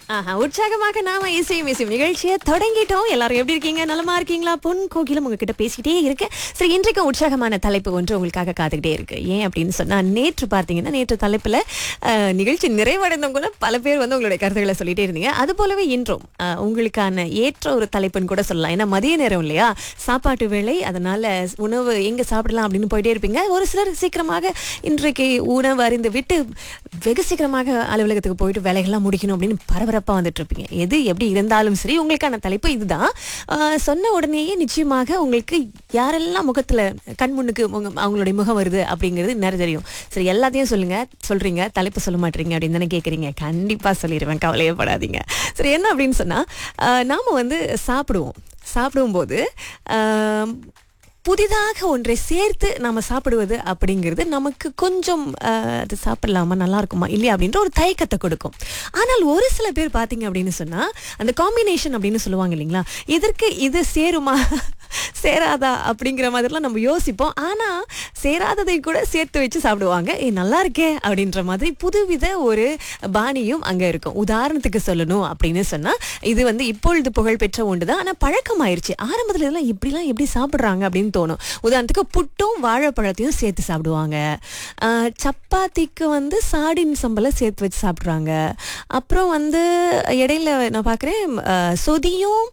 ஆஹா, உற்சாகமாக நாம இசையும் இசையும் நிகழ்ச்சியை தொடங்கிட்டோம் எல்லாரும் எப்படி இருக்கீங்க நலமா இருக்கீங்களா பொன் கோகிலம் உங்ககிட்ட பேசிக்கிட்டே இருக்கு சரி இன்றைக்கு உற்சாகமான தலைப்பு ஒன்று உங்களுக்காக காத்துக்கிட்டே இருக்கு ஏன் அப்படின்னு சொன்னா நேற்று பார்த்தீங்கன்னா நேற்று தலைப்புல அஹ், நிகழ்ச்சி நிறைவடைந்தவங்க கூட பல பேர் வந்து உங்களுடைய கருத்துக்களை சொல்லிட்டே இருந்தீங்க அது போலவே இன்றும் அஹ், உங்களுக்கான ஏற்ற ஒரு தலைப்புன்னு கூட சொல்லலாம் ஏன்னா மதிய நேரம் இல்லையா சாப்பாட்டு வேளை அதனால உணவு எங்க சாப்பிடலாம் அப்படின்னு போயிட்டே இருப்பீங்க ஒரு சிலர் சீக்கிரமாக இன்றைக்கு உணவு அறிந்து விட்டு வெகு சீக்கிரமாக அலுவலகத்துக்கு போயிட்டு வேலைகள்லாம் முடிக்கணும் அப்படின்னு பரபரப்பாக வந்துட்டு இருப்பீங்க எது எப்படி இருந்தாலும் சரி உங்களுக்கான தலைப்பு இதுதான் ஆஹ் சொன்ன உடனேயே நிச்சயமாக உங்களுக்கு யாரெல்லாம் முகத்துல கண் முன்னுக்கு உங்க- அவங்களுடைய முகம் வருது அப்படிங்கிறது நிறைய தெரியும் சரி எல்லாத்தையும் சொல்லுங்க சொல்றீங்க தலைப்பு சொல்ல மாட்டீங்க அப்படின்னு தானே கேட்குறீங்க கண்டிப்பா சொல்லிடுவேன் கவலையே படாதீங்க சரி என்ன அப்படின்னு சொன்னா ஆஹ் நாம வந்து சாப்பிடுவோம் சாப்பிடும்போது ஆஹ் புதிதாக ஒன்றை சேர்த்து நாம சாப்பிடுவது அப்படிங்கிறது நமக்கு கொஞ்சம் அஹ், அது சாப்பிடலாமா நல்லா இருக்குமா இல்லையா அப்படின்ற ஒரு தயக்கத்தை கொடுக்கும் ஆனால் ஒரு சில பேர் பார்த்தீங்க அப்படின்னு சொன்னா அந்த காம்பினேஷன் அப்படின்னு சொல்லுவாங்க இல்லைங்களா இதற்கு இது சேருமா சேராதா அப்படிங்கிற மாதிரிலாம் நம்ம யோசிப்போம் ஆனா சேராததை கூட சேர்த்து வச்சு சாப்பிடுவாங்க ஏ நல்லா இருக்கே அப்படின்ற மாதிரி புதுவித ஒரு பாணியும் அங்க இருக்கும் உதாரணத்துக்கு சொல்லணும் அப்படின்னு சொன்னா இது வந்து இப்பொழுது புகழ்பெற்ற ஒன்று தான் ஆனா பழக்கமாயிருச்சு ஆரம்பத்துல இதெல்லாம் இப்படிலாம் எப்படி சாப்பிடுறாங்க அப்படின்னு தோணும் உதாரணத்துக்கு புட்டும் வாழைப்பழத்தையும் சேர்த்து சாப்பிடுவாங்க ஆஹ் சப்பாத்திக்கு வந்து சாடின் சம்பளை சேர்த்து வச்சு சாப்பிடுறாங்க அப்புறம் வந்து இடையில நான் பார்க்குறேன் சொதியும்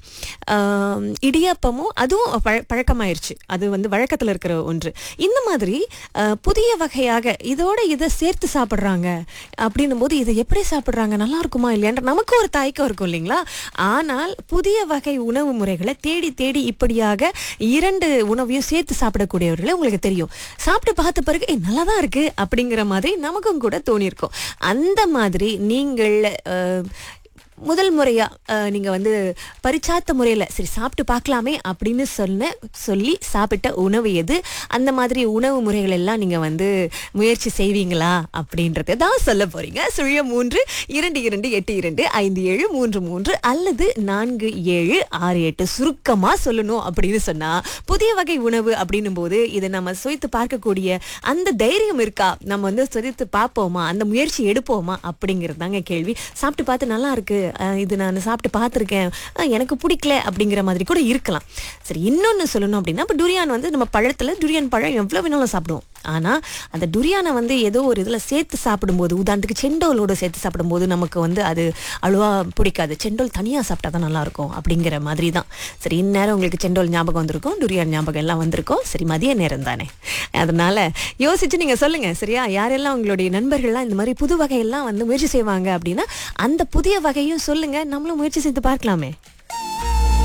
ஆஹ் இடியாப்பமும் அதுவும் பழ- பழக்கமாயிருச்சு அது வந்து வழக்கத்தில் இருக்கிற ஒன்று இந்த மாதிரி ஆஹ் புதிய வகையாக இதோட இதை சேர்த்து சாப்பிட்றாங்க அப்படின்னும் போது இதை எப்படி சாப்பிட்றாங்க நல்லா இருக்குமா இல்லையான்ற நமக்கு ஒரு தயக்கம் இருக்கும் இல்லைங்களா ஆனால் புதிய வகை உணவு முறைகளை தேடி தேடி இப்படியாக இரண்டு உணவையும் சேர்த்து சாப்பிடக்கூடியவர்களே உங்களுக்கு தெரியும் சாப்பிட்டு பார்த்த பிறகு "ஏய், நல்லா தான் இருக்கு அப்படிங்கிற மாதிரி நமக்கும் கூட தோணியிருக்கும் அந்த மாதிரி நீங்கள் அஹ், முதல் முறையா அஹ், நீங்க வந்து பரிச்சாத்த முறையில சரி சாப்பிட்டு பார்க்கலாமே அப்படின்னு சொன்ன சொல்லி சாப்பிட்ட உணவு எது அந்த மாதிரி உணவு முறைகள் எல்லாம் நீங்க வந்து முயற்சி செய்வீங்களா அப்படின்றத தான் சொல்ல போறீங்க சுழிய மூன்று இரண்டு இரண்டு எட்டு இரண்டு ஐந்து ஏழு மூன்று மூன்று அல்லது நான்கு ஏழு ஆறு எட்டு சுருக்கமா சொல்லணும் அப்படின்னு சொன்னா புதிய வகை உணவு அப்படின்னும் போது இதை நம்ம சுவைத்து பார்க்கக்கூடிய அந்த தைரியம் இருக்கா நம்ம வந்து சுவைத்து பார்ப்போமா அந்த முயற்சி எடுப்போமா அப்படிங்கிறது தாங்க கேள்வி சாப்பிட்டு பார்த்து நல்லா இருக்கு அஹ் இது நான் சாப்பிட்டு பார்த்துருக்கேன் அஹ் எனக்கு பிடிக்கல அப்படிங்கிற மாதிரி கூட இருக்கலாம் சரி இன்னொன்னு சொல்லணும் அப்படின்னா இப்போ டுரியான் வந்து நம்ம பழத்துல டுரியான் பழம் எவ்வளவு வேணாலும் சாப்பிடுவோம் ஆனா அந்த டுரியானை வந்து ஏதோ ஒரு இதுல சேர்த்து சாப்பிடும்போது உதாரணத்துக்கு செண்டோலோட சேர்த்து சாப்பிடும்போது நமக்கு வந்து அது அழுவா பிடிக்காது செண்டோல் தனியா சாப்பிட்டா தான் நல்லா இருக்கும் அப்படிங்கிற மாதிரி தான் சரி இந்நேரம் உங்களுக்கு செண்டோல் ஞாபகம் வந்திருக்கும் டுரியான் ஞாபகம் எல்லாம் வந்திருக்கும் சரி மதிய நேரம் தானே அதனால யோசிச்சு நீங்க சொல்லுங்க சரியா யாரெல்லாம் உங்களுடைய நண்பர்கள்லாம் இந்த மாதிரி புது வகையெல்லாம் வந்து முயற்சி செய்வாங்க அப்படின்னா அந்த புதிய வகையும் சொல்லுங்க நம்மளும் முயற்சி செய்து பார்க்கலாமே